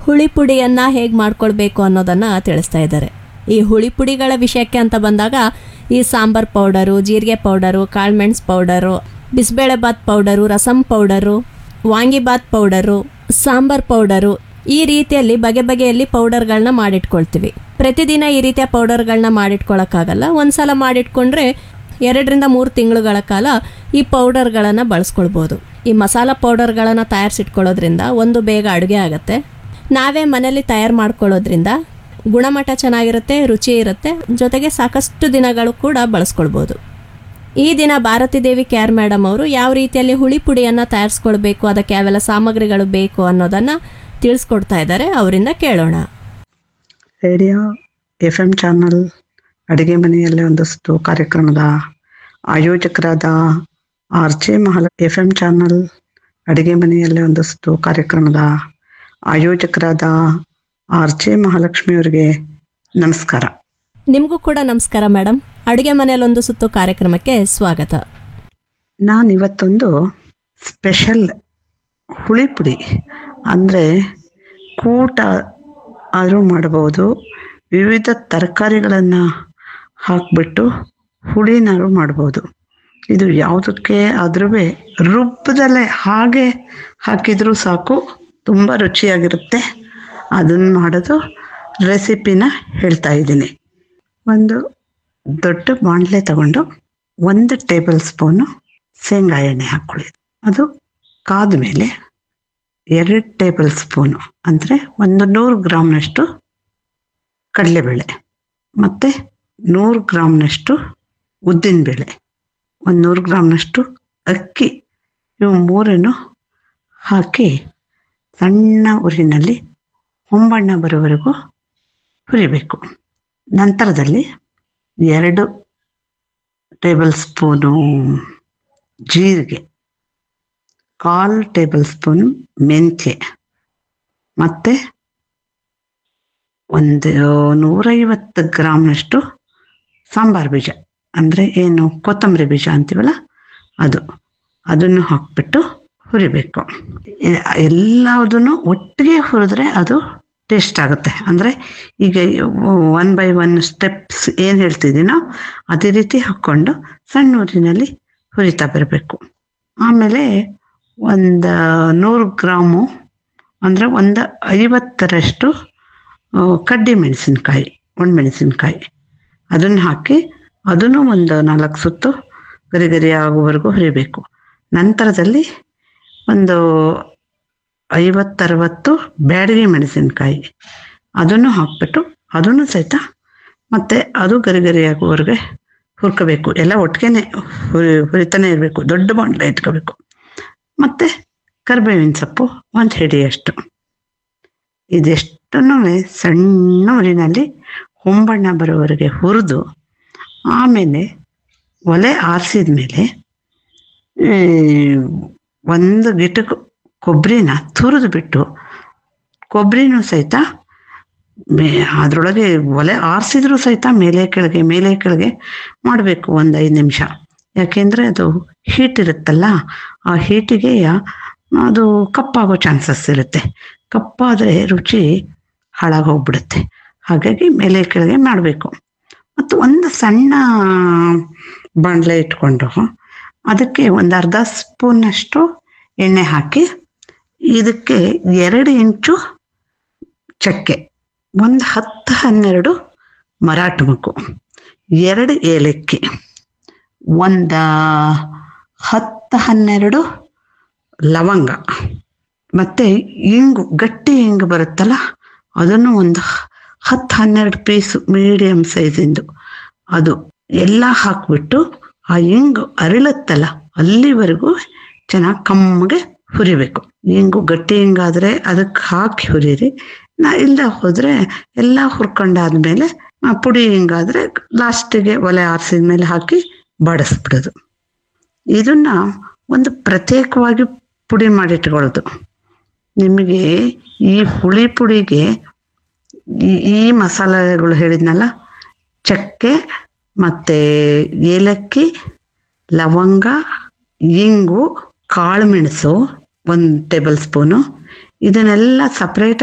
ಹುಳಿ ಪುಡಿಯನ್ನು ಹೇಗೆ ಮಾಡ್ಕೊಳ್ಬೇಕು ಅನ್ನೋದನ್ನು ತಿಳಿಸ್ತಾ ಇದ್ದಾರೆ ಈ ಹುಳಿ ಪುಡಿಗಳ ವಿಷಯಕ್ಕೆ ಅಂತ ಬಂದಾಗ ಈ ಸಾಂಬಾರ್ ಪೌಡರು ಜೀರಿಗೆ ಪೌಡರು ಕಾಳುಮೆಣಸು powder bisibelebath powder rasam powder vangibath powder sambar powder ಈ ರೀತಿಯಲ್ಲಿ ಬಗೆ ಬಗೆಯಲ್ಲಿ ಪೌಡರ್ಗಳನ್ನ ಮಾಡಿಟ್ಕೊಳ್ತೀವಿ ಪ್ರತಿದಿನ ಈ ರೀತಿಯ ಪೌಡರ್ಗಳನ್ನ ಮಾಡಿಟ್ಕೊಳಕ್ಕಾಗಲ್ಲ ಒಂದ್ಸಲ ಮಾಡಿಟ್ಕೊಂಡ್ರೆ ಎರಡರಿಂದ ಮೂರು ತಿಂಗಳುಗಳ ಕಾಲ ಈ ಪೌಡರ್ಗಳನ್ನು ಬಳಸ್ಕೊಳ್ಬೋದು ಈ ಮಸಾಲ ಪೌಡರ್ಗಳನ್ನು ತಯಾರಿಸಿಟ್ಕೊಳ್ಳೋದ್ರಿಂದ ಒಂದು ಬೇಗ ಅಡುಗೆ ಆಗುತ್ತೆ ನಾವೇ ಮನೇಲಿ ತಯಾರು ಮಾಡ್ಕೊಳ್ಳೋದ್ರಿಂದ ಗುಣಮಟ್ಟ ಚೆನ್ನಾಗಿರುತ್ತೆ ರುಚಿ ಇರುತ್ತೆ ಜೊತೆಗೆ ಸಾಕಷ್ಟು ದಿನಗಳು ಕೂಡ ಬಳಸ್ಕೊಳ್ಬೋದು ಈ ದಿನ ಭಾರತಿ ದೇವಿ ಕ್ಯಾರ್ ಮೇಡಮ್ ಅವರು ಯಾವ ರೀತಿಯಲ್ಲಿ ಹುಳಿ ಪುಡಿಯನ್ನು ತಯಾರಿಸ್ಕೊಳ್ಬೇಕು ಅದಕ್ಕೆ ಯಾವೆಲ್ಲ ಸಾಮಗ್ರಿಗಳು ಬೇಕು ಅನ್ನೋದನ್ನು ತಿಳಿಸ್ಕೊಡ್ತಾ ಇದ್ದಾರೆ ಅವರಿಂದ ಕೇಳೋಣ ರೇಡಿಯೋ ಎಫ್ ಎಂ ಚಾನಲ್ ಅಡುಗೆ ಮನೆಯಲ್ಲಿ ಒಂದಷ್ಟು ಕಾರ್ಯಕ್ರಮದ ಆಯೋಜಕರಾದ R J Mahala F M channel ಅಡುಗೆ ಮನೆಯಲ್ಲಿ ಒಂದಷ್ಟು ಕಾರ್ಯಕ್ರಮದ ಆಯೋಜಕರಾದ ಆರ್ ಜೆ ಮಹಾಲಕ್ಷ್ಮಿಯವರಿಗೆ ನಮಸ್ಕಾರ ನಿಮಗೂ ಕೂಡ ನಮಸ್ಕಾರ ಮೇಡಮ್ ಅಡುಗೆ ಮನೆಯಲ್ಲಿ ಒಂದು ಸುತ್ತು ಕಾರ್ಯಕ್ರಮಕ್ಕೆ ಸ್ವಾಗತ ನಾನು ಇವತ್ತೊಂದು ಸ್ಪೆಷಲ್ ಹುಳಿ ಪುಡಿ ಅಂದರೆ ಕೂಟ ಆದರೂ ಮಾಡ್ಬೋದು ವಿವಿಧ ತರಕಾರಿಗಳನ್ನು ಹಾಕಿಬಿಟ್ಟು ಹುಳಿನಾರು ಮಾಡ್ಬೋದು ಇದು ಯಾವುದಕ್ಕೆ ಆದ್ರೂ ರುಬ್ಬದಲ್ಲೇ ಹಾಗೆ ಹಾಕಿದರೂ ಸಾಕು ತುಂಬ ರುಚಿಯಾಗಿರುತ್ತೆ ಅದನ್ನು ಮಾಡೋದು ರೆಸಿಪಿನ ಹೇಳ್ತಾ ಇದ್ದೀನಿ ಒಂದು ದೊಡ್ಡ ಬಾಣಲೆ ತಗೊಂಡು ಒಂದು ಟೇಬಲ್ ಸ್ಪೂನು ಶೇಂಗಾ ಎಣ್ಣೆ ಹಾಕ್ಕೊಳ್ಳಿ ಅದು ಕಾದ ಮೇಲೆ ಎರಡು ಟೇಬಲ್ ಸ್ಪೂನು ಅಂದರೆ ಒಂದು ನೂರು ಗ್ರಾಮ್ನಷ್ಟು ಕಡಲೆಬೇಳೆ ಮತ್ತು ನೂರು ಗ್ರಾಮ್ನಷ್ಟು ಉದ್ದಿನಬೇಳೆ ಒಂದು ನೂರು ಗ್ರಾಮ್ನಷ್ಟು ಅಕ್ಕಿ ಇವು ಮೂರನ್ನು ಹಾಕಿ ಸಣ್ಣ ಉರಿನಲ್ಲಿ ಹೊಂಬಣ್ಣ ಬರೋವರೆಗೂ ಹುರಿಬೇಕು ನಂತರದಲ್ಲಿ ಎರಡು ಟೇಬಲ್ ಸ್ಪೂನು ಜೀರಿಗೆ ಕಾಲು ಟೇಬಲ್ ಸ್ಪೂನ್ ಮೆಂತ್ಯ ಮತ್ತು ಒಂದು ನೂರೈವತ್ತು ಗ್ರಾಮ್ನಷ್ಟು ಸಾಂಬಾರು ಬೀಜ ಅಂದರೆ ಏನು ಕೊತ್ತಂಬರಿ ಬೀಜ ಅಂತೀವಲ್ಲ ಅದು ಅದನ್ನು ಹಾಕ್ಬಿಟ್ಟು ಹುರಿಬೇಕು ಎ- ಎಲ್ಲದನ್ನು ಒಟ್ಟಿಗೆ ಹುರಿದ್ರೆ ಅದು ಟೇಸ್ಟ್ ಆಗುತ್ತೆ ಅಂದರೆ ಈಗ ಒನ್ ಬೈ ಒನ್ ಸ್ಟೆಪ್ಸ್ ಏನು ಹೇಳ್ತಿದ್ದೀನೋ ಅದೇ ರೀತಿ ಹಾಕ್ಕೊಂಡು ಸಣ್ಣ ಊರಿನಲ್ಲಿ ಹುರಿತಾ ಬರಬೇಕು ಆಮೇಲೆ ಒಂದು ನೂರು ಗ್ರಾಮು ಅಂದರೆ ಒಂದು ಐವತ್ತರಷ್ಟು ಆ, ಕಡ್ಡಿ ಮೆಣಸಿನ್ಕಾಯಿ ಒಣಮೆಣಸಿನ್ಕಾಯಿ ಅದನ್ನು ಹಾಕಿ ಅದನ್ನು ಒಂದು ನಾಲ್ಕು ಸುತ್ತು ಗರಿ ಗರಿ ಆಗುವವರೆಗೂ ಹುರಿಬೇಕು ನಂತರದಲ್ಲಿ ಒಂದು ಐವತ್ತರವತ್ತು ಬ್ಯಾಡಗಿ ಮೆಣಸಿನ್ಕಾಯಿ ಅದನ್ನು ಹಾಕ್ಬಿಟ್ಟು ಅದನ್ನು ಸಹಿತ ಮತ್ತೆ ಅದು ಗರಿ ಗರಿ ಆಗುವವರೆಗೆ ಹುರ್ಕೋಬೇಕು ಎಲ್ಲ ಒಟ್ಟಿಗೆ ಹುರಿ ಹುರಿತಾನೆ ಇರಬೇಕು ದೊಡ್ಡ ಬಾಂಡ್ಲೆ ಇಟ್ಕೋಬೇಕು ಮತ್ತು ಕರಿಬೇವಿನ ಸೊಪ್ಪು ಒಂದು ಹಿಡಿಯಷ್ಟು ಇದೆಷ್ಟನ್ನು ಸಣ್ಣ ಉರಿನಲ್ಲಿ ಹೊಂಬಣ್ಣ ಬರೋವರೆಗೆ ಹುರಿದು ಆಮೇಲೆ ಒಲೆ ಆರಿಸಿದ ಮೇಲೆ ಒಂದು ಗಿಟಕ್ ಕೊಬ್ಬರಿನ ತುರಿದು ಬಿಟ್ಟು ಕೊಬ್ಬರಿನೂ ಸಹಿತ ಮೇ ಅದರೊಳಗೆ ಒಲೆ ಆರಿಸಿದ್ರು ಸಹಿತ ಮೇಲೆ ಕೆಳಗೆ ಮೇಲೆ ಕೆಳಗೆ ಮಾಡಬೇಕು ಒಂದು ಐದು ನಿಮಿಷ ಯಾಕೆಂದರೆ ಅದು ಹೀಟ್ ಇರುತ್ತಲ್ಲ ಆ ಹೀಟಿಗೆ ಅದು ಕಪ್ಪಾಗೋ ಚಾನ್ಸಸ್ ಇರುತ್ತೆ ಕಪ್ಪಾದರೆ ರುಚಿ ಹಾಳಾಗೋಗ್ಬಿಡುತ್ತೆ ಹಾಗಾಗಿ ಮೇಲೆ ಕೆಳಗೆ ಮಾಡಬೇಕು ಮತ್ತು ಒಂದು ಸಣ್ಣ ಬಾಣಲೆ ಇಟ್ಕೊಂಡು ಅದಕ್ಕೆ ಒಂದು ಅರ್ಧ ಸ್ಪೂನಷ್ಟು ಎಣ್ಣೆ ಹಾಕಿ ಇದಕ್ಕೆ ಎರಡು ಇಂಚು ಚಕ್ಕೆ ಒಂದು ಹತ್ತು ಹನ್ನೆರಡು ಮರಾಠ ಮಗ್ಗು ಎರಡು ಏಲಕ್ಕಿ ಒಂದು ಹತ್ತು ಹನ್ನೆರಡು ಲವಂಗ ಮತ್ತು ಇಂಗು ಗಟ್ಟಿ ಇಂಗು ಬರುತ್ತಲ್ಲ ಅದನ್ನು ಒಂದು ಹತ್ತು ಹನ್ನೆರಡು ಪೀಸು ಮೀಡಿಯಮ್ ಸೈಜಿಂದು ಅದು ಎಲ್ಲ ಹಾಕ್ಬಿಟ್ಟು ಆ ಇಂಗು ಅರಳುತ್ತಲ್ಲ ಅಲ್ಲಿವರೆಗೂ ಚೆನ್ನಾಗಿ ಕಮ್ಮಗೆ ಹುರಿಬೇಕು ಇಂಗು ಗಟ್ಟಿ ಹಿಂಗಾದ್ರೆ ಅದಕ್ಕೆ ಹಾಕಿ ಹುರಿರಿ ನಾ ಇಲ್ಲ ಹೋದ್ರೆ ಎಲ್ಲ ಹುರ್ಕೊಂಡಾದ್ಮೇಲೆ ಆ ಪುಡಿ ಹಿಂಗಾದ್ರೆ ಲಾಸ್ಟಿಗೆ ಒಲೆ ಆರಿಸಿದ ಮೇಲೆ ಹಾಕಿ ಬಾಡಿಸ್ಬಿಡೋದು ಇದನ್ನ ಒಂದು ಪ್ರತ್ಯೇಕವಾಗಿ ಪುಡಿ ಮಾಡಿಟ್ಕೊಳ್ಳೋದು ನಿಮಗೆ ಈ ಹುಳಿ ಪುಡಿಗೆ ಈ ಈ ಮಸಾಲೆಗಳು ಹೇಳಿದ್ನಲ್ಲ ಚಕ್ಕೆ ಮತ್ತು ಏಲಕ್ಕಿ ಲವಂಗ ಇಂಗು ಕಾಳುಮೆಣಸು ಒಂದು ಟೇಬಲ್ ಸ್ಪೂನು ಇದನ್ನೆಲ್ಲ ಸಪ್ರೇಟ್